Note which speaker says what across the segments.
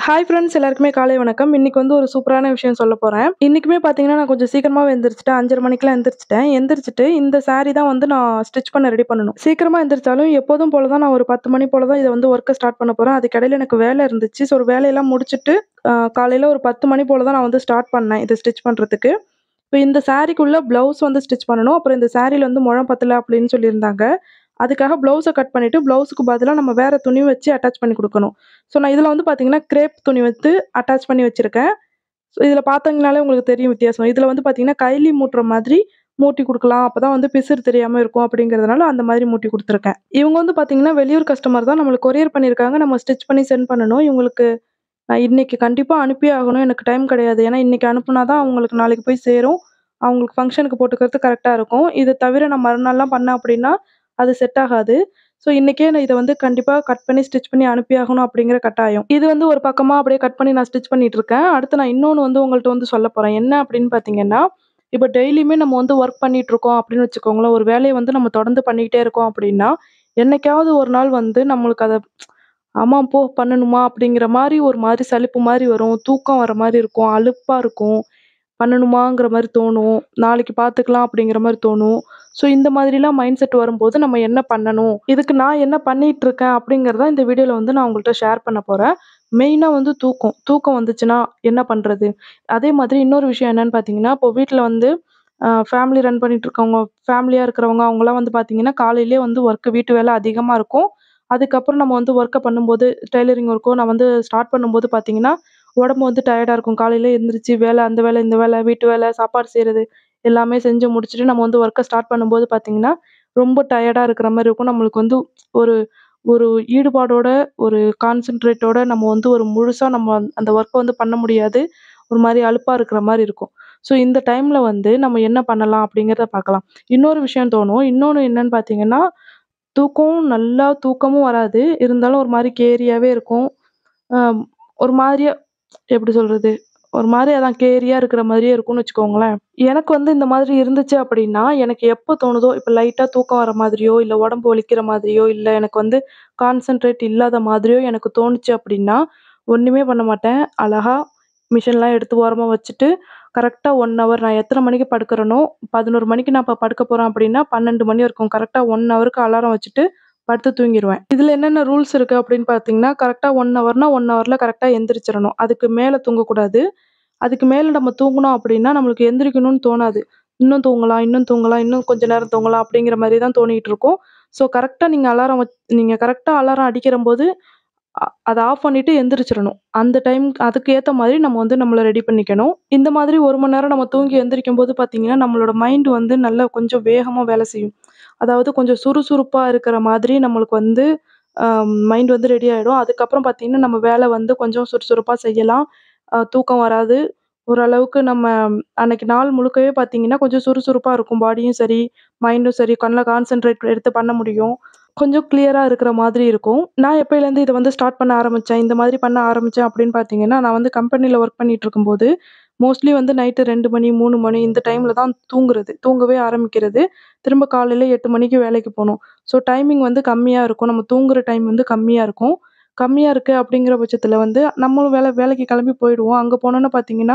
Speaker 1: Hi friends எல்லாருக்குமே காலை வணக்கம். இன்னைக்கு வந்து ஒரு சூப்பரான விஷயம் சொல்லப் போறேன். இன்னைக்குமே பார்த்தீங்கன்னா, நான் கொஞ்சம் சீக்கிரமாவே எந்திரிச்சுட்டேன். 5:30 மணிக்கெல்லாம் எந்திரிச்சுட்டேன். எந்திரிச்சுட்டு இந்த சாரி தான் வந்து நான் ஸ்டிச் பண்ண ரெடி பண்ணணும். சீக்கிரமா எந்திரிச்சாலும் எப்போதும் போல தான் நான் ஒரு 10 மணி போல தான் இத வந்து ஒர்க்க ஸ்டார்ட் பண்ண போறேன். அதுக்கு இடையில எனக்கு வேலை இருந்துச்சு. ஸோ வேலையெல்லாம் முடிச்சுட்டு அ காலையில ஒரு 10 மணி போல தான் நான் வந்து ஸ்டார்ட் பண்ணேன். இத ஸ்டிச் பண்றதுக்கு. இப்ப இந்த சாரிக்குள்ள ப்ளவுஸ் வந்து ஸ்டிச் பண்ணணும். அப்புறம் இந்த சாரில வந்து முழம் பத்தல அப்படின்னு சொல்லியிருந்தாங்க. அதுக்காக ப்ளவுஸ கட் பண்ணிட்டு, ப்ளவுஸுக்கு பதிலா நம்ம வேற துணி வச்சு அட்டாச் பண்ணி குடுக்கணும். ஸோ நான் இதுல வந்து பார்த்தீங்கன்னா, கிரேப் துணி வந்து அட்டாச் பண்ணி வச்சிருக்கேன். ஸோ இதுல பார்த்தீங்கனாலே உங்களுக்கு தெரியும் வித்தியாசம். இதுல வந்து பார்த்தீங்கன்னா, கைலி மூட்டுற மாதிரி மூட்டி குடுக்கலாம். அப்பதான் வந்து பிசிறு தெரியாம இருக்கும் அப்படிங்கிறதுனால அந்த மாதிரி மூட்டி குடுத்துருக்கேன். இவங்க வந்து பார்த்தீங்கன்னா, வெளியூர் கஸ்டமர் தான். நம்மளுக்கு கொரியர் பண்ணியிருக்காங்க. நம்ம ஸ்டிச் பண்ணி சென்ட் பண்ணணும். இவங்களுக்கு நான் இன்னைக்கு கண்டிப்பா அனுப்பியே ஆகணும். எனக்கு டைம் கிடையாது. ஏன்னா இன்னைக்கு அனுப்புனா தான் அவங்களுக்கு நாளைக்கு போய் சேரும். அவங்களுக்கு ஃபங்ஷனுக்கு போட்டுக்கிறதுக்கு கரெக்ட்டா இருக்கும். இத தவிர நான் மறுநாள்லாம் பண்ணேன் அப்படின்னா, அது செட் ஆகாது. ஸோ இன்னைக்கே நான் இத வந்து கண்டிப்பா கட் பண்ணி, ஸ்டிச் பண்ணி அனுப்பியே ஆகணும் அப்படிங்கிற கட்டாயம். இது வந்து ஒரு பக்கமா அப்படியே கட் பண்ணி நான் ஸ்டிச் பண்ணிட்டு இருக்கேன். அடுத்து நான் இன்னொன்னு வந்து உங்கள்ட்ட வந்து சொல்லப் போறேன். என்ன அப்படின்னு பார்த்தீங்கன்னா, இப்ப டெய்லியுமே நம்ம வந்து ஒர்க் பண்ணிட்டு இருக்கோம் அப்படின்னு வச்சுக்கோங்களேன். ஒரு வேலைய வந்து நம்ம தொடர்ந்து பண்ணிக்கிட்டே இருக்கோம் அப்படின்னா, என்னைக்காவது ஒரு நாள் வந்து நம்மளுக்கு அத ஆமா போ பண்ணணுமா அப்படிங்கிற மாரி ஒரு மாரி சலிப்பு மாரி வரும். தூக்கம் வர மாரி இருக்கும். அலுப்பா இருக்கும். பண்ணணுமாங்கிற மாரி தோணும். நாளைக்கு பார்த்துக்கலாம் அப்படிங்கிற மாரி தோணும். ஸோ இந்த மாதிரிலாம் மைண்ட் செட் வரும்போது நம்ம என்ன பண்ணணும்? இதுக்கு நான் என்ன பண்ணிட்டு இருக்கேன் அப்படிங்கிறத இந்த வீடியோல வந்து நான் உங்கள்ட்ட ஷேர் பண்ண போறேன். மெயினா வந்து தூக்கம். தூக்கம் வந்துச்சுன்னா என்ன பண்றது? அதே மாதிரி இன்னொரு விஷயம் என்னன்னு பார்த்தீங்கன்னா, இப்போ வீட்ல வந்து அ ஃபேமிலி ரன் பண்ணிட்டு இருக்கவங்க, ஃபேமிலியா இருக்கிறவங்க அவங்கலாம் வந்து பார்த்தீங்கன்னா, காலையிலேயே வந்து ஒர்க் வீட்டு வேலை அதிகமா இருக்கும். அதுக்கப்புறம் நம்ம வந்து ஒர்க்க பண்ணும்போது டெய்லரிங் ஒர்க்கோ நான் வந்து ஸ்டார்ட் பண்ணும்போது பார்த்தீங்கன்னா, உடம்பு வந்து டயர்டா இருக்கும். காலையில எந்திரிச்சு வேலை, அந்த வேலை, இந்த வேலை, வீட்டு வேலை, சாப்பாடு செய்றது எல்லாமே செஞ்சு முடிச்சுட்டு நம்ம வந்து ஒர்க்க ஸ்டார்ட் பண்ணும்போது பார்த்தீங்கன்னா, ரொம்ப டயர்டா இருக்கிற மாரி இருக்கும். நம்மளுக்கு வந்து ஒரு ஒரு ஈடுபாடோட, ஒரு கான்சன்ட்ரேட்டோட நம்ம வந்து ஒரு முழுசா நம்ம அந்த ஒர்க்க வந்து பண்ண முடியாது. ஒரு மாரி அலுப்பா இருக்கிற மாரி இருக்கும். ஸோ இந்த டைம்ல வந்து நம்ம என்ன பண்ணலாம் அப்படிங்கிறத பார்க்கலாம். இன்னொரு விஷயம் தோணும். இன்னொன்னு என்னன்னு பார்த்தீங்கன்னா, தூக்கம் நல்லா தூக்கமும் வராது. இருந்தாலும் ஒரு மாரி கேரியாவே இருக்கும். அ ஒரு மாதிரியா எப்படி சொல்றது? ஒரு மாரி அதான் கேரியா இருக்கிற மாரியே இருக்கும்னு வச்சுக்கோங்களேன். எனக்கு வந்து இந்த மாதிரி இருந்துச்சு அப்படின்னா, எனக்கு எப்ப தோணுதோ, இப்ப லைட்டா தூக்கம் வர மாதிரியோ, இல்ல உடம்பு வலிக்கிற மாதிரியோ, இல்ல எனக்கு வந்து கான்சன்ட்ரேட் இல்லாத மாதிரியோ எனக்கு தோணுச்சு அப்படின்னா, ஒண்ணுமே பண்ண மாட்டேன். அழகா மிஷின்லாம் எடுத்து ஓரமா வச்சுட்டு, கரெக்ட்டா 1 ஹவர் நான் எத்தன மணிக்கு படுக்கிறேனோ, 11 மணிக்கு நான் இப்ப படுக்க போறேன் அப்படின்னா, 12 மணி வரைக்கும் கரெக்ட்டா 1 ஹவருக்கு அலாரம் வச்சுட்டு படுத்து தூங்கிருவேன். இதுல என்னென்ன ரூல்ஸ் இருக்கு அப்படின்னு பார்த்தீங்கன்னா, கரெக்ட்டா 1 ஹவர்னா 1 ஹவர்ல கரெக்ட்டா எந்திரிச்சிரணும். அதுக்கு மேல தூங்கக்கூடாது. அதுக்கு மேல நம்ம தூங்குனோம் அப்படின்னா, நம்மளுக்கு எந்திரிக்கணும்னு தோணாது. இன்னும் தூங்கலாம், இன்னும் தூங்கலாம், இன்னும் கொஞ்ச நேரம் தூங்கலாம் அப்படிங்கிற மாரி தான் தோணிட்டு இருக்கும். ஸோ கரெக்ட்டா நீங்க அலாரம் வச் நீங்க கரெக்ட்டா அலாரம் அடிக்கிறம்போது, அ அத ஆஃப் பண்ணிட்டு எந்திரிச்சிரணும். அந்த டைம் அதுக்கு ஏத்த மாதிரி நம்ம வந்து நம்மள ரெடி பண்ணிக்கணும். இந்த மாதிரி 1 மணி நேரம் நம்ம தூங்கி எந்திரிக்கும்போது பார்த்தீங்கன்னா, நம்மளோட மைண்ட் வந்து நல்லா கொஞ்சம் வேகமா வேலை செய்யும். அதாவது கொஞ்சம் சுறுசுறுப்பா இருக்கிற மாதிரி நம்மளுக்கு வந்து அ மைண்ட் வந்து ரெடி ஆயிடும். அதுக்கப்புறம் பார்த்தீங்கன்னா, நம்ம வேலை வந்து கொஞ்சம் சுறுசுறுப்பா செய்யலாம். அ தூக்கம் வராது. ஓரளவுக்கு நம்ம அன்னைக்கு நாள் முழுக்கவே பார்த்தீங்கன்னா, கொஞ்சம் சுறுசுறுப்பா இருக்கும். பாடியும் சரி, மைண்டும் சரி, நல்லா கான்சன்ட்ரேட் எடுத்து பண்ண முடியும். கொஞ்சம் கிளியரா இருக்கிற மாதிரி இருக்கும். நான் எப்பயிலேருந்து இத வந்து ஸ்டார்ட் பண்ண ஆரம்பிச்சேன், இந்த மாதிரி பண்ண ஆரம்பிச்சேன் அப்படின்னு பார்த்தீங்கன்னா, நான் வந்து கம்பெனில ஒர்க் பண்ணிட்டு இருக்கும்போது, மோஸ்ட்லி வந்து நைட்டு 2 மணி, 3 மணி இந்த டைம்ல தான் தூங்குறது. தூங்கவே ஆரம்பிக்கிறது. திரும்ப காலையில 8 மணிக்கு வேலைக்கு போணும். ஸோ டைமிங் வந்து கம்மியா இருக்கும். நம்ம தூங்குற டைம் வந்து கம்மியா இருக்கும். கம்மியா இருக்கு அப்படிங்கிற பட்சத்துல வந்து நம்மளும் வேலை வேலைக்கு கிளம்பி போயிடுவோம். அங்க போனோனே பார்த்தீங்கன்னா,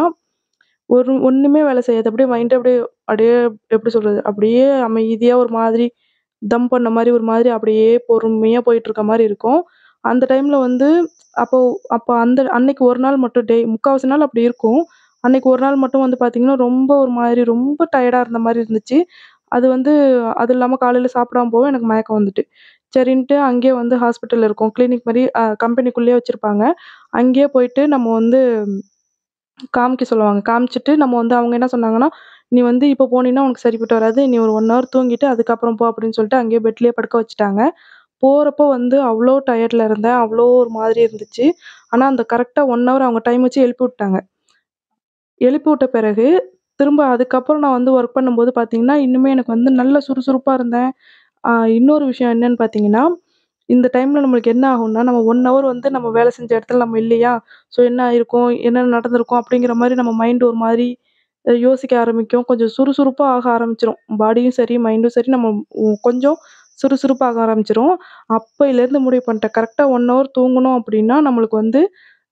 Speaker 1: ஒரு ஒண்ணுமே வேலை செய்யாது. அப்படியே மைண்ட் அப்படியே அப்படியே எப்படி சொல்றது? அப்படியே அமைதியா ஒரு மாதிரி தம் பண்ண மாரி ஒரு மாதிரி அப்படியே பொறுமையா போயிட்டு இருக்க மாரி இருக்கும். அந்த டைம்ல வந்து அப்போ அப்போ அந்த அன்னைக்கு ஒரு நாள் மட்டும் டே முக்காவாசி நாள் அப்படி இருக்கும். அன்னைக்கு ஒரு நாள் மட்டும் வந்து பார்த்தீங்கன்னா, ரொம்ப ஒரு மாதிரி ரொம்ப டயர்டா இருந்த மாரி இருந்துச்சு. அது வந்து அது இல்லாம காலையில சாப்பிடாம போவும் எனக்கு மயக்கம் வந்துட்டு. சரின்ட்டு அங்கேயே வந்து ஹாஸ்பிட்டல் இருக்கும். கிளினிக் மாரி அ கம்பெனிக்குள்ளேயே வச்சிருப்பாங்க. அங்கேயே போயிட்டு நம்ம வந்து காமிக்க சொல்லுவாங்க. காமிச்சுட்டு நம்ம வந்து அவங்க என்ன சொன்னாங்கன்னா, "நீ வந்து இப்ப போனீன்னா உனக்கு சரிப்பட்டு வராது. நீ ஒரு 1 ஹவர் தூங்கிட்டு அதுக்கப்புறம் போ" அப்படின்னு சொல்லிட்டு அங்கேயே பெட்லயே படுக்க வச்சுட்டாங்க. போறப்போ வந்து அவ்ளோ டயர்ட்ல இருந்தேன். அவ்ளோ ஒரு மாதிரி இருந்துச்சு. ஆனா அந்த கரெக்ட்டா 1 ஹவர் அவங்க டைம் வச்சு எழுப்பி விட்டாங்க. எழுப்பி விட்ட பிறகு, திரும்ப அதுக்கப்புறம் நான் வந்து ஒர்க் பண்ணும்போது பார்த்தீங்கன்னா, இன்னுமே எனக்கு வந்து நல்ல சுறுசுறுப்பா இருந்தேன். அ இன்னொரு விஷயம் என்னன்னு பார்த்தீங்கன்னா, இந்த டைம்ல நம்மளுக்கு என்ன ஆகும்னா, நம்ம 1 ஹவர் வந்து நம்ம வேலை செஞ்ச இடத்துல நம்ம இல்லையா? ஸோ என்ன ஆயிருக்கும்? என்ன நடந்திருக்கும்? அப்படிங்கிற மாரி நம்ம மைண்ட் ஒரு மாரி அ யோசிக்க ஆரம்பிக்கும். கொஞ்சம் சுறுசுறுப்பா ஆக ஆரம்பிச்சுரும். பாடியும் சரி, மைண்டும் சரி நம்ம உ கொஞ்சம் சுறுசுறுப்பாக ஆரம்பிச்சுரும். அப்பயிலேருந்து முடிவு பண்ணிட்டேன். கரெக்ட்டா 1 ஹவர் தூங்குனோம் அப்படின்னா, நம்மளுக்கு வந்து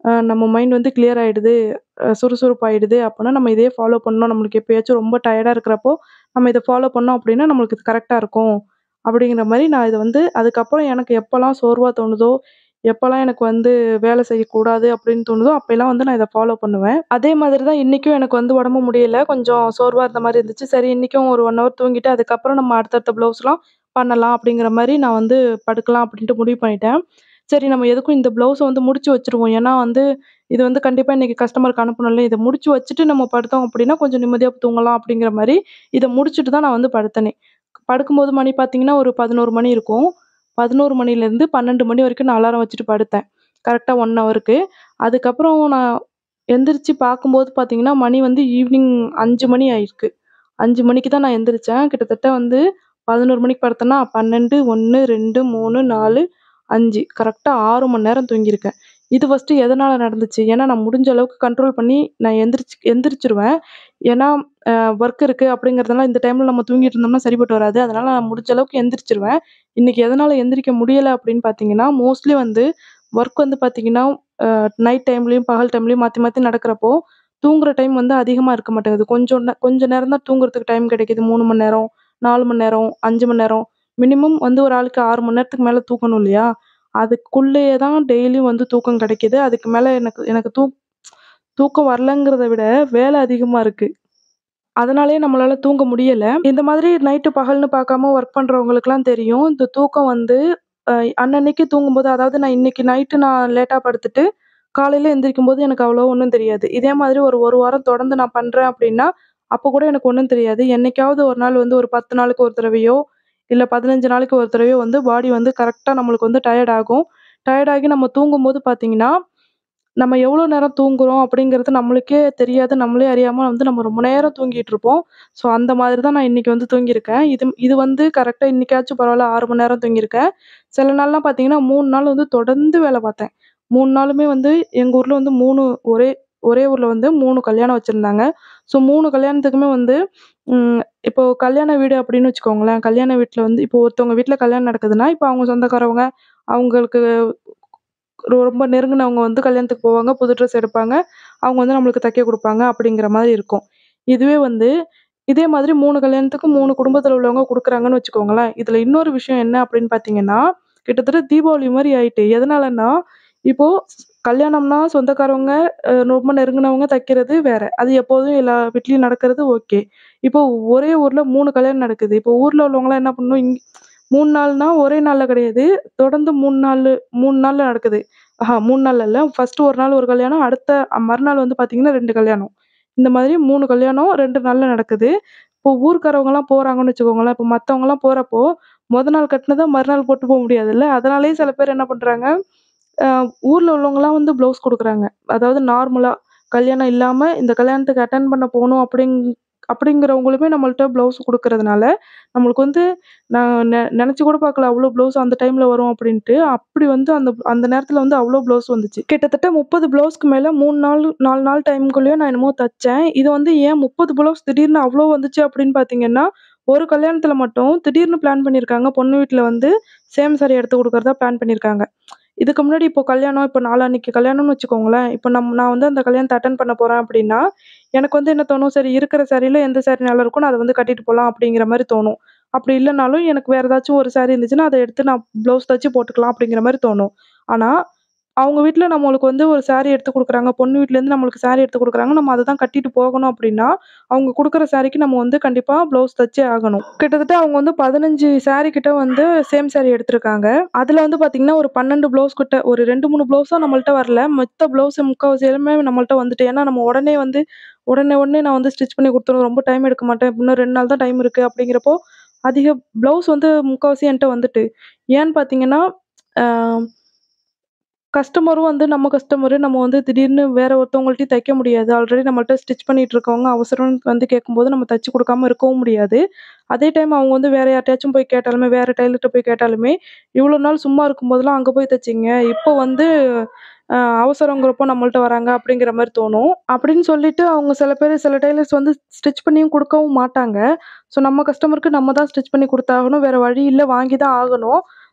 Speaker 1: அ நம்ம மைண்ட் வந்து கிளியர் ஆயிடுது. அ சுறுசுறுப்பாயிடுது அப்பன்னா நம்ம இதே ஃபாலோ பண்ணோம். நம்மளுக்கு எப்பயாச்சும் ரொம்ப டயர்டா இருக்கிறப்போ, நம்ம இத ஃபாலோ பண்ணோம் அப்படின்னா, நம்மளுக்கு இது கரெக்ட்டா இருக்கும். அப்படிங்கிற மாரி நான் இத வந்து அதுக்கப்புறம் எனக்கு எப்பலாம் சோர்வா தோணுதோ, எப்பலாம் எனக்கு வந்து வேலை செய்யக்கூடாது அப்படின்னு தோணுதோ, அப்பலாம் வந்து நான் இத ஃபாலோ பண்ணுவேன். அதே மாதிரி தான் இன்னைக்கும் எனக்கு வந்து உடம்பு முடியல. கொஞ்சம் சோர்வா இருந்த மாரி இருந்துச்சு. சரி இன்னைக்கும் ஒரு 1 ஹவர் தூங்கிட்டு, அதுக்கப்புறம் நம்ம அடுத்தடுத்த ப்ளவுஸ்லாம் பண்ணலாம் அப்படிங்கிற மாரி நான் வந்து படுக்கலாம் அப்படின்ட்டு முடிவு பண்ணிட்டேன். சரி நம்ம எதுக்கும் இந்த ப்ளவுஸ வந்து முடிச்சு வச்சுருவோம். ஏன்னா வந்து இது வந்து கண்டிப்பா இன்னைக்கு கஸ்டமருக்கு அனுப்பணும்ல. இத முடிச்சு வச்சுட்டு நம்ம படுத்தோம் அப்படின்னா, கொஞ்சம் நிம்மதியா தூங்கலாம் அப்படிங்கிற மாரி, இத முடிச்சுட்டு தான் நான் வந்து படுத்தனே. படுக்கும்போது மணி பார்த்தீங்கன்னா, ஒரு 11 மணி இருக்கும். 11 மணிலேருந்து 12 மணி வரைக்கும் நான் அலாரம் வச்சுட்டு படுத்தேன். கரெக்ட்டா 1 ஹவருக்கு. அதுக்கப்புறம் நான் எந்திரிச்சு பார்க்கும்போது பார்த்தீங்கன்னா, மணி வந்து ஈவினிங் 5 மணி ஆயிருக்கு. 5 மணிக்கு தான் நான் எந்திரிச்சேன். கிட்டத்தட்ட வந்து 11 மணிக்கு படுத்தேன்னா, 12, 1, 2, 3, 4, 5 கரெக்ட்டா 6 மணி நேரம் தூங்கியிருக்கேன். இது ஃபர்ஸ்ட்டு எதனால நடந்துச்சு? ஏன்னா நான் முடிஞ்ச அளவுக்கு கண்ட்ரோல் பண்ணி நான் எந்திரிச்சு எந்திரிச்சுருவேன். ஏன்னா அ ஒர்க் இருக்கு அப்படிங்கிறதுனால இந்த டைம்ல நம்ம தூங்கிட்டு இருந்தோம்னா சரிப்பட்டு வராது. அதனால நான் முடிஞ்ச அளவுக்கு எந்திரிச்சுருவேன். இன்னைக்கு எதனால எந்திரிக்க முடியல அப்படின்னு பார்த்தீங்கன்னா, மோஸ்ட்லி வந்து ஒர்க் வந்து பார்த்தீங்கன்னா, அ நைட் டைம்லயும், பகல் டைம்லயும் மாத்தி மாத்தி நடக்கிறப்போ, தூங்குற டைம் வந்து அதிகமா இருக்க மாட்டேங்குது. கொஞ்சம் நே கொஞ்ச நேரம் தான் தூங்குறதுக்கு டைம் கிடைக்குது. 3 மணி நேரம், 4 மணி நேரம், 5 மணி நேரம். மினிமம் வந்து ஒரு ஆளுக்கு 6 மணி நேரத்துக்கு மேல தூங்கணும் இல்லையா? அதுக்குள்ளேயே தான் டெய்லியும் வந்து தூக்கம் கிடைக்குது. அதுக்கு மேல எனக்கு எனக்கு தூ தூக்கம் வரலங்கிறத விட வேலை அதிகமா இருக்கு. அதனாலயே நம்மளால தூங்க முடியல. இந்த மாதிரி நைட்டு பகல்னு பார்க்காம ஒர்க் பண்றவங்களுக்குலாம் தெரியும். இந்த தூக்கம் வந்து அ அன்னன்னைக்கு தூங்கும்போது அதாவது நான் இன்னைக்கு நைட்டு நான் லேட்டா படுத்துட்டு, காலையில எந்திரிக்கும்போது எனக்கு அவ்வளவா ஒண்ணும் தெரியாது. இதே மாதிரி ஒரு 1 வாரம் தொடர்ந்து நான் பண்றேன் அப்படின்னா, அப்ப கூட எனக்கு ஒண்ணும் தெரியாது. என்னைக்காவது ஒரு நாள் வந்து ஒரு 10 நாளுக்கு ஒரு தடவையோ, இல்ல 15 நாளைக்கு ஒரு தடவையோ வந்து பாடி வந்து கரெக்ட்டா நம்மளுக்கு வந்து டயர்ட் ஆகும். டயர்ட் ஆகி நம்ம தூங்கும்போது பார்த்தீங்கன்னா, நம்ம எவ்வளோ நேரம் தூங்குறோம் அப்படிங்கிறது நம்மளுக்கே தெரியாது. நம்மளே அறியாம வந்து நம்ம ரொம்ப நேரம் தூங்கிட்டு இருப்போம். ஸோ அந்த மாதிரி தான் நான் இன்னைக்கு வந்து தூங்கியிருக்கேன். இது இது வந்து கரெக்ட்டா இன்னைக்காச்சும் பரவால்ல 6 மணி நேரம் தூங்கியிருக்கேன். சில நாள்லாம் பார்த்தீங்கன்னா, 3 நாள் வந்து தொடர்ந்து வேலை பார்த்தேன். 3 நாளுமே வந்து எங்க ஊர்ல வந்து 3 ஒரே ஒரே ஊர்ல வந்து 3 கல்யாணம் வச்சிருந்தாங்க. ஸோ 3 கல்யாணத்துக்குமே வந்து ம் இப்போ கல்யாண வீடு அப்படின்னு வச்சுக்கோங்களேன். கல்யாண வீட்ல வந்து இப்போ ஒருத்தவங்க வீட்ல கல்யாணம் நடக்குதுன்னா, இப்போ அவங்க சொந்தக்காரவங்க, அவங்களுக்கு ரொம்ப நெருங்குனவங்க வந்து கல்யாணத்துக்கு போவாங்க. புது ட்ரெஸ் எடுப்பாங்க. அவங்க வந்து நம்மளுக்கு தைக்க குடுப்பாங்க அப்படிங்கிற மாதிரி இருக்கும். இதுவே வந்து இதே மாதிரி 3 கல்யாணத்துக்கு 3 குடும்பத்தில உள்ளவங்க குடுக்குறாங்கன்னு வச்சுக்கோங்களேன். இதுல இன்னொரு விஷயம் என்ன அப்படின்னு பார்த்தீங்கன்னா, கிட்டத்தட்ட தீபாவளி மாரி ஆயிட்டு. எதனாலன்னா, இப்போ கல்யாணம்னா சொந்தக்காரவங்க அ ரொம்ப நெருங்குனவங்க தைக்கிறது வேற. அது எப்போதும் எல்லா வீட்லயும் நடக்கிறது ஓகே. இப்போ ஒரே ஊர்ல 3 கல்யாணம் நடக்குது. இப்போ ஊர்ல உள்ளவங்கலாம் என்ன பண்ணணும், இங் 3 நாள்னா ஒரே நாள்ல கிடையாது. தொடர்ந்து 3 நாளு 3 நாள்ல நடக்குது. ஆஹா 3 நாள்ல இல்ல. ஃபர்ஸ்ட்டு ஒரு நாள் ஒரு கல்யாணம். அடுத்த மறுநாள் வந்து பார்த்தீங்கன்னா 2 கல்யாணம். இந்த மாதிரி 3 கல்யாணம் 2 நாள்ல நடக்குது. இப்போ ஊர்க்காரவங்கலாம் போறாங்கன்னு வச்சுக்கோங்களேன். இப்போ மத்தவங்கலாம் போறப்போ, மொத நாள் கட்டுனத மறுநாள் போட்டு போ முடியாதுல்ல. அதனாலேயே சில பேர் என்ன பண்றாங்க, அ ஊர்ல உள்ளவங்கலாம் வந்து ப்ளவுஸ் குடுக்குறாங்க. அதாவது நார்மலா கல்யாணம் இல்லாம இந்த கல்யாணத்துக்கு அட்டெண்ட் பண்ண போணும் அப்படிங் அப்படிங்கிறவங்களுமே நம்மள்ட்ட ப்ளவுஸ் குடுக்குறதுனால, நம்மளுக்கு வந்து நான் நெ நெனச்சு கூட பார்க்கல அவ்ளோ ப்ளவுஸ் அந்த டைம்ல வரும் அப்படின்ட்டு. அப்படி வந்து அந்த அந்த நேரத்துல வந்து அவ்ளோ ப்ளவுஸ் வந்துச்சு. கிட்டத்தட்ட 30 ப்ளவுஸ்க்கு மேல 3 நாள் 4 நாள் டைம்குள்ளேயே நான் என்னமோ தச்சேன். இது வந்து ஏன் 30 ப்ளவுஸ் திடீர்னு அவ்ளோ வந்துச்சு அப்படின்னு பார்த்தீங்கன்னா, ஒரு கல்யாணத்துல மட்டும் திடீர்னு பிளான் பண்ணியிருக்காங்க. பொண்ணு வீட்ல வந்து சேம் சாரி எடுத்து குடுக்குறதா பிளான் பண்ணியிருக்காங்க. இதுக்கு முன்னாடி இப்போ கல்யாணம் இப்போ நாளான்னைக்கு கல்யாணம்னு வச்சுக்கோங்களேன். இப்போ நம் நான் வந்து அந்த கல்யாணத்த அட்டெண்ட் பண்ண போறேன் அப்படின்னா, எனக்கு வந்து என்ன தோணும், சரி இருக்கிற சாரியில எந்த சாரி நல்லா இருக்கோ நான் அத வந்து கட்டிட்டு போலாம் அப்படிங்கிற மாரி தோணும். அப்படி இல்லனாலும் எனக்கு வேற ஏதாச்சும் ஒரு சாரி இருந்துச்சுன்னா, அத எடுத்து நான் ப்ளவுஸ் தச்சு போட்டுக்கலாம் அப்படிங்கிற மாரி தோணும். ஆனா, அவங்க வீட்ல நம்மளுக்கு வந்து ஒரு சாரி எடுத்து குடுக்குறாங்க. பொண்ணு வீட்லேருந்து நம்மளுக்கு சாரி எடுத்து குடுக்குறாங்க. நம்ம அத தான் கட்டிட்டு போகணும் அப்படின்னா, அவங்க குடுக்குற சாரிக்கு நம்ம வந்து கண்டிப்பா ப்ளவுஸ் தச்சே ஆகணும். கிட்டத்தட்ட அவங்க வந்து 15 சாரி கிட்ட வந்து சேம் சாரி எடுத்திருக்காங்க. அதுல வந்து பார்த்தீங்கன்னா, ஒரு 12 ப்ளவுஸ் கிட்ட ஒரு 2, 3 ப்ளவுஸ் தான் நம்மள்ட்ட வரல. மொத்த ப்ளவுஸ் முக்காவாசி எல்லாமே நம்மள்ட்ட வந்துட்டு. ஏன்னா நம்ம உடனே வந்து உடனே உடனே நான் வந்து ஸ்டிச் பண்ணி குடுத்துருவேன். ரொம்ப டைம் எடுக்க மாட்டேன். இன்னும் 2 நாள் தான் டைம் இருக்கு அப்படிங்கிறப்போ, அதிக ப்ளவுஸ் வந்து முக்காவாசி என்ட்ட வந்துட்டு. ஏன்னு பார்த்தீங்கன்னா, அ கஸ்டமரும் வந்து நம்ம கஸ்டமரு. நம்ம வந்து திடீர்னு வேற ஒருத்தவங்கள்ட்டயும் தைக்க முடியாது. ஆல்ரெடி நம்மள்ட்ட ஸ்டிச் பண்ணிட்டு இருக்கவங்க அவசரம்னு வந்து கேட்கும்போது நம்ம தச்சு குடுக்காம இருக்கவும் முடியாது. அதே டைம் அவங்க வந்து வேற யார்ட்டயாச்சும் போய் கேட்டாலுமே, வேற டெய்லர்ட்ட போய் கேட்டாலுமே, "இவ்வளோ நாள் சும்மா இருக்கும்போதெல்லாம் அங்க போய் தச்சீங்க. இப்போ வந்து அ அவசரங்கிறப்போ நம்மள்ட்ட வராங்க." அப்படிங்கிற மாரி தோணும். அப்படின்னு சொல்லிட்டு அவங்க சில பேரு சில டெய்லர்ஸ் வந்து ஸ்டிச் பண்ணியும் குடுக்கவும் மாட்டாங்க. ஸோ நம்ம கஸ்டமருக்கு நம்ம தான் ஸ்டிச் பண்ணி குடுத்தாகணும். வேற வழி இல்ல. வாங்கி தான் ஆகணும்.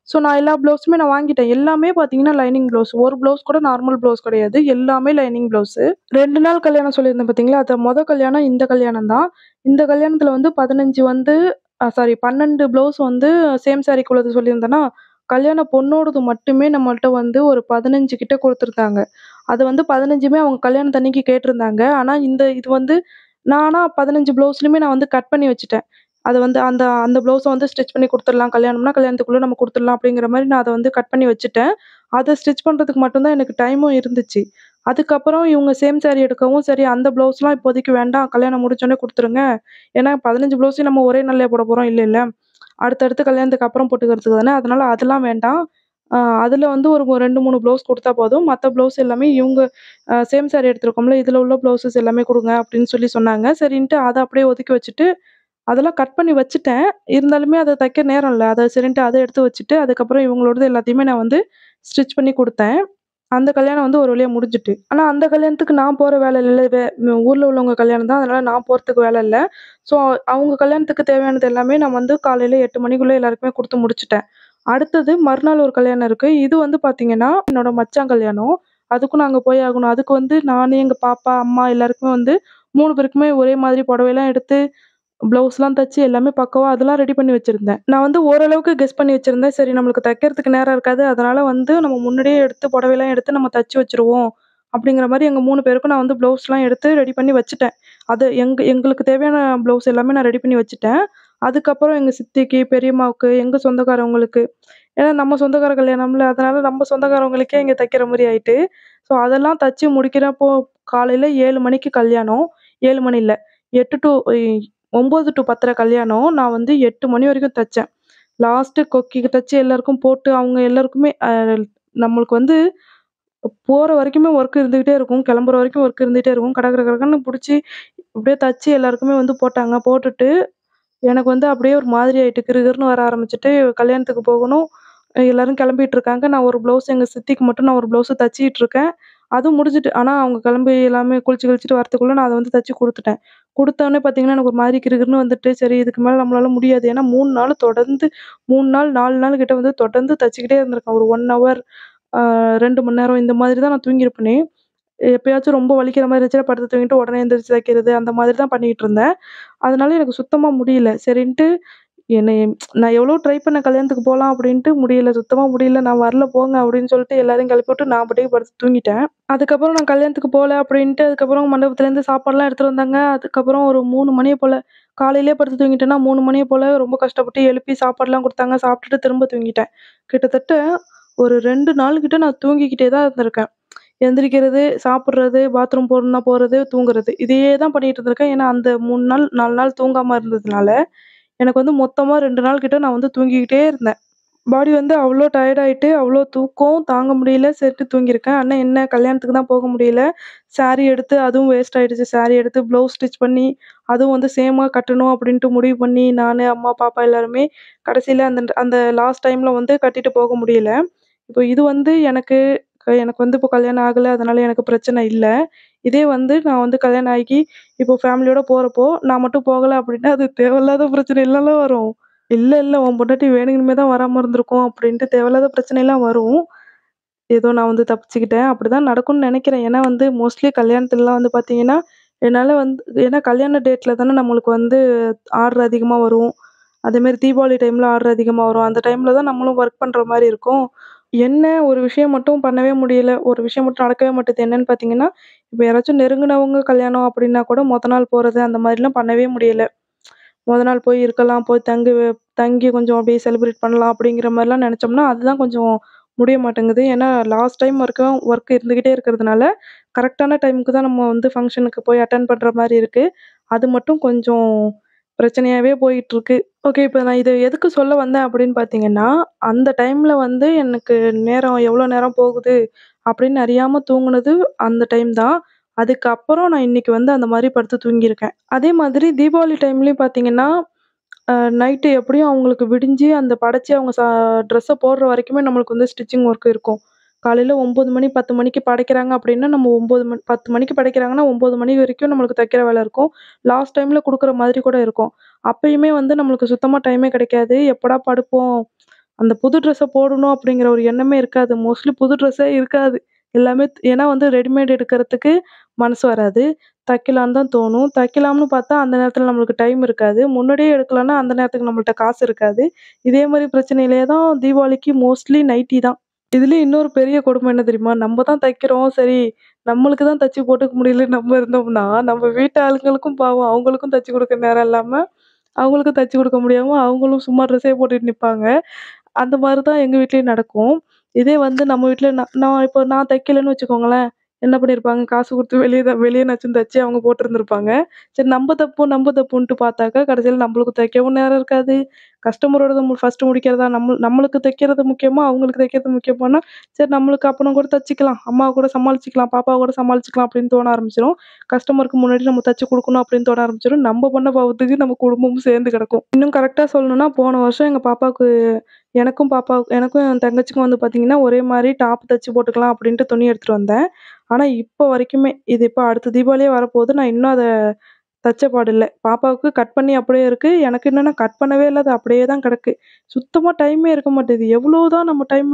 Speaker 1: ஸோ நான் எல்லா ப்ளவுஸுமே நான் வாங்கிட்டேன் எல்லாமே பார்த்தீங்கன்னா லைனிங் ப்ளவுஸ் ஒரு ப்ளவுஸ் கூட நார்மல் ப்ளவுஸ் கிடையாது எல்லாமே லைனிங் ப்ளவுஸு ரெண்டு நாள் கல்யாணம் சொல்லியிருந்தேன் பார்த்தீங்களா அது மொதல் கல்யாணம் இந்த கல்யாணம் தான் இந்த கல்யாணத்தில் வந்து பதினஞ்சு வந்து சாரி பன்னெண்டு ப்ளவுஸ் வந்து சேம் சாரிக்குள்ளது சொல்லியிருந்தேன்னா கல்யாண பொண்ணோடது மட்டுமே நம்மள்ட்ட வந்து ஒரு பதினஞ்சு கிட்ட கொடுத்துருந்தாங்க அது வந்து பதினஞ்சுமே அவங்க கல்யாணத்தன்னைக்கு கேட்டிருந்தாங்க ஆனால் இந்த இது வந்து நானா பதினஞ்சு ப்ளவுஸ்லையுமே நான் வந்து கட் பண்ணி வச்சுட்டேன் அது வந்து அந்த அந்த ப்ளவுஸை வந்து ஸ்டிச் பண்ணி கொடுத்துடலாம் கல்யாணம்னா கல்யாணத்துக்குள்ளே நம்ம கொடுத்துடலாம் அப்படிங்கிற மாதிரி நான் அதை வந்து கட் பண்ணி வச்சுட்டேன் அதை ஸ்டிச் பண்ணுறதுக்கு மட்டும்தான் எனக்கு டைமும் இருந்துச்சு அதுக்கப்புறம் இவங்க சேம் சாரி எடுக்கவும் சரி அந்த ப்ளவுஸ்லாம் இப்போதைக்கு வேண்டாம் கல்யாணம் முடிச்சோடனே கொடுத்துருங்க ஏன்னா பதினஞ்சு ப்ளவுஸையும் நம்ம ஒரே நாள்லயே போட போகிறோம் இல்லை இல்லை அடுத்தடுத்து கல்யாணத்துக்கு அப்புறம் போட்டுக்கிறதுக்கு தானே அதனால அதெல்லாம் வேண்டாம் அதில் வந்து ஒரு ஒரு ரெண்டு மூணு ப்ளவுஸ் கொடுத்தா போதும் மற்ற ப்ளவுஸ் எல்லாமே இவங்க சேம் சாரி எடுத்திருக்கோம்ல இதில் உள்ள ப்ளவுஸஸ் எல்லாமே கொடுங்க அப்படின்னு சொல்லி சொன்னாங்க சரின்ட்டு அதை அப்படியே ஒதுக்கி வச்சுட்டு அதெல்லாம் கட் பண்ணி வச்சுட்டேன் இருந்தாலுமே அதை தைக்க நேரம் இல்லை அதை சரின்ட்டு அதை எடுத்து வச்சுட்டு அதுக்கப்புறம் இவங்களோடது எல்லாத்தையுமே நான் வந்து ஸ்டிச் பண்ணி கொடுத்தேன் அந்த கல்யாணம் வந்து ஒரு வழியாக முடிஞ்சுட்டு ஆனால் அந்த கல்யாணத்துக்கு நான் போகிற வேலை இல்லை வே ஊரில் உள்ளவங்க கல்யாணம் தான் அதனால் நான் போகிறதுக்கு வேலை இல்லை ஸோ அவங்க கல்யாணத்துக்கு தேவையானது எல்லாமே நான் வந்து காலையில் எட்டு மணிக்குள்ளே எல்லாருக்குமே கொடுத்து முடிச்சிட்டேன் அடுத்தது மறுநாள் ஒரு கல்யாணம் இருக்குது இது வந்து பார்த்தீங்கன்னா என்னோட மச்சான் கல்யாணம் அதுக்கும் நாங்கள் போய் ஆகணும் அதுக்கு வந்து நான் எங்கள் பாப்பா அம்மா எல்லாருக்குமே வந்து மூணு பேருக்குமே ஒரே மாதிரி புடவையெல்லாம் எடுத்து ப்ளவுஸ்லாம் தச்சு எல்லாமே பக்காவாக அதெல்லாம் ரெடி பண்ணி வச்சுருந்தேன் நான் வந்து ஓரளவுக்கு கெஸ் பண்ணி வச்சுருந்தேன் சரி நம்மளுக்கு தைக்கிறதுக்கு நேரம் இருக்காது அதனால் வந்து நம்ம முன்னாடியே எடுத்து புடவையெல்லாம் எடுத்து நம்ம தச்சு வச்சுருவோம் அப்படிங்கிற மாதிரி எங்கள் மூணு பேருக்கும் நான் வந்து ப்ளவுஸ்லாம் எடுத்து ரெடி பண்ணி வச்சுட்டேன் அது எங்க எங்களுக்கு தேவையான ப்ளவுஸ் எல்லாமே நான் ரெடி பண்ணி வச்சுட்டேன் அதுக்கப்புறம் எங்கள் சித்திக்கு பெரியம்மாவுக்கு எங்கள் சொந்தக்காரவங்களுக்கு ஏன்னா நம்ம சொந்தக்கார கல்யாணம்ல அதனால நம்ம சொந்தக்காரவங்களுக்கே இங்கே தைக்கிற மாதிரி ஆயிட்டு ஸோ அதெல்லாம் தச்சு முடிக்கிறப்போ காலையில் ஏழு மணிக்கு கல்யாணம் ஏழு மணி இல்லை எட்டு டு ஒம்பது டு பத்தரை கல்யாணம் நான் வந்து எட்டு மணி வரைக்கும் தைச்சேன் லாஸ்ட்டு கொக்கிக்கு தைச்சு எல்லாருக்கும் போட்டு அவங்க எல்லாருக்குமே அஹ், நம்மளுக்கு வந்து போகிற வரைக்குமே ஒர்க் இருந்துக்கிட்டே இருக்கும் கிளம்புற வரைக்கும் ஒர்க் இருந்துகிட்டே இருக்கும் கட கட கடன்னு பிடிச்சி அப்படியே தச்சு எல்லாருக்குமே வந்து போட்டாங்க போட்டுட்டு எனக்கு வந்து அப்படியே ஒரு மாதிரி ஆயிட்டு கிறுகிறுன்னு வர ஆரம்பிச்சுட்டு கல்யாணத்துக்கு போகணும் அஹ் எல்லாரும் கிளம்பிட்டு இருக்காங்க நான் ஒரு ப்ளவுஸ் எங்கள் சித்திக்கு மட்டும் நான் ஒரு ப்ளவுஸு தச்சிட்டு இருக்கேன் அதுவும் முடிஞ்சுட்டு ஆனால் அவங்க கிளம்பி எல்லாமே குளிச்சு கழிச்சிட்டு வரத்துக்குள்ளே நான் அதை வந்து தச்சு கொடுத்துட்டேன் கொடுத்தோடனே பார்த்தீங்கன்னா எனக்கு ஒரு மாதிரி கிறுகிறுன்னு வந்துட்டு சரி இதுக்கு மேலே நம்மளால முடியாது ஏன்னா மூணு நாள் தொடர்ந்து மூணு நாள் நாலு நாள் கிட்ட வந்து தொடர்ந்து தச்சுக்கிட்டே இருந்திருக்கேன் ஒரு ஒன் ஹவர் ரெண்டு மணி நேரம் இந்த மாதிரி தான் நான் தூங்கியிருப்பேனே எப்பயாச்சும் ரொம்ப வலிக்கிற மாதிரி இருந்துச்சுன்னா படுத்து தூங்கிட்டு உடனே எந்திரிச்சு தைக்கிறது அந்த மாதிரி தான் பண்ணிகிட்டு இருந்தேன் அதனால எனக்கு சுத்தமாக முடியல சரின்ட்டு என்னை நான் எவ்வளோ ட்ரை பண்ண கல்யாணத்துக்கு போகலாம் அப்படின்ட்டு முடியல சுத்தமாக முடியல நான் வரல போங்க அப்படின்னு சொல்லிட்டு எல்லாரையும் கிளப்பி விட்டு நான் பாட்டுக்கு படுத்து தூங்கிட்டேன் அதுக்கப்புறம் நான் கல்யாணத்துக்கு போகல அப்படின்ட்டு அதுக்கப்புறம் மண்டபத்துலேருந்து சாப்பாடுலாம் எடுத்துகிட்டு வந்தாங்க அதுக்கப்புறம் ஒரு மூணு மணியை போல் காலையிலே படுத்து தூங்கிட்டேன்னா மூணு மணியை போல் ரொம்ப கஷ்டப்பட்டு எழுப்பி சாப்பாடுலாம் கொடுத்தாங்க சாப்பிட்டுட்டு திரும்ப தூங்கிட்டேன் கிட்டத்தட்ட ஒரு ரெண்டு நாள் கிட்ட நான் தூங்கிக்கிட்டே தான் இருந்திருக்கேன் எந்திரிக்கிறது சாப்பிட்றது பாத்ரூம் போகணுன்னா போகிறது தூங்குறது இதையே தான் பண்ணிகிட்டு இருந்திருக்கேன் ஏன்னா அந்த மூணு நாள் நாலு நாள் தூங்காமல் இருந்ததுனால எனக்கு வந்து மொத்தமாக ரெண்டு நாள் கிட்ட நான் வந்து தூங்கிக்கிட்டே இருந்தேன் பாடி வந்து அவ்வளோ டயர்டாயிட்டு அவ்வளோ தூக்கம் தாங்க முடியல சரிட்டு தூங்கியிருக்கேன் அண்ணன் என்ன கல்யாணத்துக்கு தான் போக முடியல saree எடுத்து அதுவும் வேஸ்ட் ஆயிடுச்சு saree எடுத்து ப்ளவுஸ் ஸ்டிச் பண்ணி அதுவும் வந்து சேமாக கட்டணும் அப்படின்ட்டு முடிவு பண்ணி நான் அம்மா பாப்பா எல்லாருமே கடைசியில் அந்த அந்த லாஸ்ட் டைமில் வந்து கட்டிட்டு போக முடியல இப்போ இது வந்து எனக்கு க- எனக்கு வந்து இப்போ கல்யாணம் ஆகலை அதனால எனக்கு பிரச்சனை இல்லை இதே வந்து நான் வந்து கல்யாணம் ஆகி இப்போ ஃபேமிலியோட போகிறப்போ நான் மட்டும் போகலை அப்படின்னா அது தேவையில்லாத பிரச்சனை இல்லைலாம் வரும் இல்லை இல்லை உன் பொண்டாட்டி வேணுங்கணுமே தான் வராமல் இருந்திருக்கும் அப்படின்ட்டு தேவையில்லாத பிரச்சனைலாம் வரும் ஏதோ நான் வந்து தப்பிச்சுக்கிட்டேன் அப்படி தான் நடக்கும்னு நினைக்கிறேன் ஏன்னா வந்து மோஸ்ட்லி கல்யாணத்துலலாம் வந்து பார்த்தீங்கன்னா என்னால் வந்து ஏன்னா கல்யாண டேட்டில் தானே நம்மளுக்கு வந்து ஆர்டர் அதிகமாக வரும் அதேமாரி தீபாவளி டைமில் ஆர்டர் அதிகமாக வரும் அந்த டைமில் தான் நம்மளும் ஒர்க் பண்ணுற மாதிரி இருக்கும் என்ன ஒரு விஷயம் மட்டும் பண்ணவே முடியல ஒரு விஷயம் மட்டும் நடக்கவே மாட்டேது என்னன்னு பார்த்தீங்கன்னா இப்போ யாராச்சும் நெருங்கினவங்க கல்யாணம் அப்படின்னா கூட மொதல் நாள் போகிறது அந்த மாதிரிலாம் பண்ணவே முடியல மொதல் நாள் போய் இருக்கலாம் போய் தங்கி வே- தங்கி கொஞ்சம் அப்படியே செலிப்ரேட் பண்ணலாம் அப்படிங்கிற மாதிரிலாம் நினச்சோம்னா அதுதான் கொஞ்சம் முடிய மாட்டேங்குது ஏன்னா லாஸ்ட் டைம் வரைக்கும் ஒர்க் இருந்துக்கிட்டே இருக்கிறதுனால கரெக்டான டைமுக்கு தான் நம்ம வந்து ஃபங்க்ஷனுக்கு போய் அட்டன் பண்ணுற மாதிரி இருக்குது அது மட்டும் கொஞ்சம் பிரச்சனையாகவே போயிட்டுருக்கு ஓகே இப்போ நான் இதை எதுக்கு சொல்ல வந்தேன் அப்படின்னு பார்த்தீங்கன்னா அந்த டைமில் வந்து எனக்கு நேரம் எவ்வளோ நேரம் போகுது அப்படின்னு அறியாமல் தூங்குனது அந்த டைம் தான் அதுக்கப்புறம் நான் இன்னைக்கு வந்து அந்த மாதிரி படுத்து தூங்கியிருக்கேன் அதே மாதிரி தீபாவளி டைம்லேயும் பார்த்தீங்கன்னா நைட்டு எப்படியும் அவங்களுக்கு விடிஞ்சு அந்த படைச்சி அவங்க சா ட்ரெஸ்ஸை போடுற வரைக்குமே நம்மளுக்கு வந்து ஸ்டிச்சிங் ஒர்க் இருக்கும் காலையில் ஒம்பது மணி பத்து மணிக்கு படைக்கிறாங்க அப்படின்னா நம்ம ஒம்பது மணி பத்து மணிக்கு படைக்கிறாங்கன்னா ஒம்பது மணி வரைக்கும் நம்மளுக்கு தைக்கிற வேலை இருக்கும் லாஸ்ட் டைமில் கொடுக்குற மாதிரி கூட இருக்கும் அப்பயுமே வந்து நம்மளுக்கு சுத்தமாக டைமே கிடைக்காது எப்படா படுப்போம் அந்த புது ட்ரெஸ்ஸை போடணும் அப்படிங்கிற ஒரு எண்ணமே இருக்காது மோஸ்ட்லி புது ட்ரெஸ்ஸே இருக்காது எல்லாமே ஏன்னா வந்து ரெடிமேட் எடுக்கிறதுக்கு மனசு வராது தைக்கலான்னு தான் தோணும் தைக்கலாம்னு பார்த்தா அந்த நேரத்தில் நம்மளுக்கு டைம் இருக்காது முன்னாடியே எடுக்கலான்னா அந்த நேரத்துக்கு நம்மள்ட்ட காசு இருக்காது இதே மாதிரி பிரச்சனையிலே தான் தீபாவளிக்கு மோஸ்ட்லி நைட்டி தான் இதுலேயும் இன்னொரு பெரிய கொடுமை என்ன தெரியுமா நம்ம தான் தைக்கிறோம் சரி நம்மளுக்கு தான் தச்சு போட்டுக்க முடியல நம்ம இருந்தோம்னா நம்ம வீட்டு ஆளுங்களுக்கும் பாவம் அவங்களுக்கும் தச்சு கொடுக்க நேரம் இல்லாமல் அவங்களுக்கும் தச்சு கொடுக்க முடியாமல் அவங்களும் சும்மா ட்ரெஸ்ஸே போட்டுட்டு நிற்பாங்க அந்த மாதிரி தான் எங்கள் வீட்லேயும் நடக்கும் இதே வந்து நம்ம வீட்டில் நான் நான் இப்போ நான் தைக்கலைன்னு வச்சுக்கோங்களேன் என்ன பண்ணியிருப்பாங்க காசு கொடுத்து வெளியே தான் வெளியே நச்சும் தச்சு அவங்க போட்டிருந்துருப்பாங்க சரி நம்ம தப்பு நம்ம தப்புன்ட்டு பார்த்தாக்கா கடைசியில் நம்மளுக்கு தைக்கவும் நேரம் இருக்காது கஸ்டமரோட நம்ம ஃபஸ்ட்டு முடிக்கிறதா நம்ம நம்மளுக்கு தைக்கிறது முக்கியமா அவங்களுக்கு தைக்கிறது முக்கியமானா சரி நம்மளுக்கு அப்பனா கூட தச்சுக்கலாம் அம்மா கூட சமாளிச்சுக்கலாம் பாப்பா கூட சமாளிச்சுக்கலாம் அப்படின்னு தோண ஆரம்பிச்சிடும் கஸ்டமருக்கு முன்னாடி நம்ம தச்சு கொடுக்கணும் அப்படின்னு தோண ஆரம்பிச்சிடும் நம்ம பண்ண பாவத்துக்கு நம்ம குடும்பமும் சேர்ந்து கிடக்கும் இன்னும் கரெக்டாக சொல்லணும்னா போன வருஷம் எங்கள் பாப்பாவுக்கு எனக்கும் பாப்பா எனக்கும் என் தங்கச்சிக்கும் வந்து பார்த்தீங்கன்னா ஒரே மாதிரி டாப் தச்சு போட்டுக்கலாம் அப்படின்ட்டு துணி எடுத்துகிட்டு வந்தேன் ஆனால் இப்போ வரைக்குமே இது இப்போ அடுத்த தீபாவளியே வரப்போகுது நான் இன்னும் அதை தச்ச பாடில்ல பாப்பாவுக்கு கட் பண்ணி அப்படியே இருக்குது எனக்கு என்னென்னா கட் பண்ணவே இல்லை அது அப்படியே தான் கிடக்கு சுத்தமாக டைமே இருக்க மாட்டேது எவ்வளோ தான் நம்ம டைம்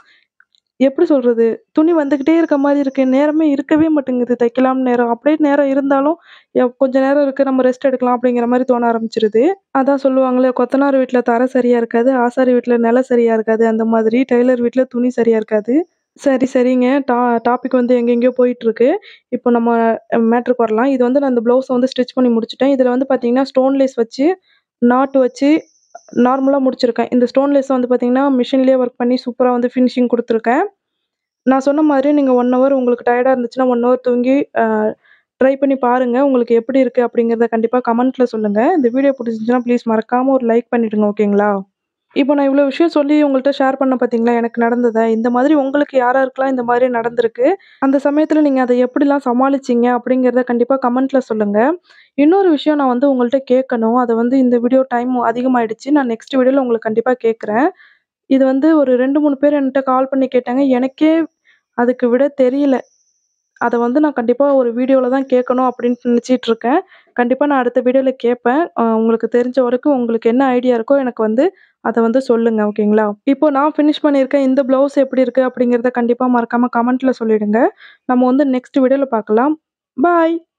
Speaker 1: எப்படி சொல்கிறது துணி வந்துக்கிட்டே இருக்க மாதிரி இருக்கு நேரமே இருக்கவே மாட்டேங்குது தைக்கலாம் நேரம் அப்படியே நேரம் இருந்தாலும் எ- கொஞ்ச நேரம் இருக்குது நம்ம ரெஸ்ட் எடுக்கலாம் அப்படிங்கிற மாதிரி தோண ஆரம்பிச்சிருது அதான் சொல்லுவாங்களே கொத்தனார் வீட்டில் தரை சரியாக இருக்காது ஆசாரி வீட்டில் நிலை சரியாக இருக்காது அந்த மாதிரி டெய்லர் வீட்டில் துணி சரியாக இருக்காது சரி சரிங்க டா டாபிக் வந்து எங்கெங்கேயோ போயிட்டுருக்கு இப்போ நம்ம மேட்ருக்கு வரலாம் இது வந்து நான் இந்த ப்ளவுஸை வந்து ஸ்டிச் பண்ணி முடிச்சிட்டேன் இதில் வந்து பார்த்தீங்கன்னா ஸ்டோன் லேஸ் வச்சு நாட்டு வச்சு நார்மலாக முடிச்சிருக்கேன் இந்த ஸ்டோன் லேஸை வந்து பார்த்தீங்கன்னா மிஷின்லேயே ஒர்க் பண்ணி சூப்பராக வந்து ஃபினிஷிங் கொடுத்துருக்கேன் நான் சொன்ன மாதிரி நீங்கள் ஒன் ஹவர் உங்களுக்கு டயர்டாக இருந்துச்சுன்னா ஒன் ஹவர் தூங்கி ட்ரை பண்ணி பாருங்கள் உங்களுக்கு எப்படி இருக்குது அப்படிங்கிறத கண்டிப்பாக கமெண்ட்டில் சொல்லுங்கள் இந்த வீடியோ பிடிச்சிருந்துச்சுன்னா ப்ளீஸ் மறக்காமல் ஒரு லைக் பண்ணிவிடுங்க ஓகேங்களா இப்போ நான் இவ்வளோ விஷயம் சொல்லி உங்கள்கிட்ட ஷேர் பண்ண பார்த்தீங்களா எனக்கு நடந்ததை இந்த மாதிரி உங்களுக்கு யார் யாருக்கெல்லாம் இந்த மாதிரி நடந்திருக்கு அந்த சமயத்தில் நீங்கள் அதை எப்படிலாம் சமாளிச்சீங்க அப்படிங்கிறத கண்டிப்பாக கமெண்ட்டில் சொல்லுங்கள் இன்னொரு விஷயம் நான் வந்து உங்கள்கிட்ட கேட்கணும் அதை வந்து இந்த வீடியோ டைம் அதிகமாயிடுச்சு நான் நெக்ஸ்ட் வீடியோவில் உங்களுக்கு கண்டிப்பாக கேட்குறேன் இது வந்து ஒரு ரெண்டு மூணு பேர் என்கிட்ட கால் பண்ணி கேட்டாங்க எனக்கே அதுக்கு விட தெரியல அதை வந்து நான் கண்டிப்பாக ஒரு வீடியோவில் தான் கேட்கணும் அப்படின்னு நினச்சிட்டு இருக்கேன் கண்டிப்பாக நான் அடுத்த வீடியோவில் கேட்பேன் அஹ் உங்களுக்கு தெரிஞ்ச வரைக்கும் உங்களுக்கு என்ன ஐடியா இருக்கோ எனக்கு வந்து அதை வந்து சொல்லுங்கள் ஓகேங்களா இப்போ நான் ஃபினிஷ் பண்ணியிருக்கேன் இந்த ப்ளவுஸ் எப்படி இருக்குது அப்படிங்கிறத கண்டிப்பாக மறக்காமல் கமெண்ட்டில் சொல்லிடுங்க நம்ம வந்து நெக்ஸ்ட் வீடியோவில் பார்க்கலாம் பாய்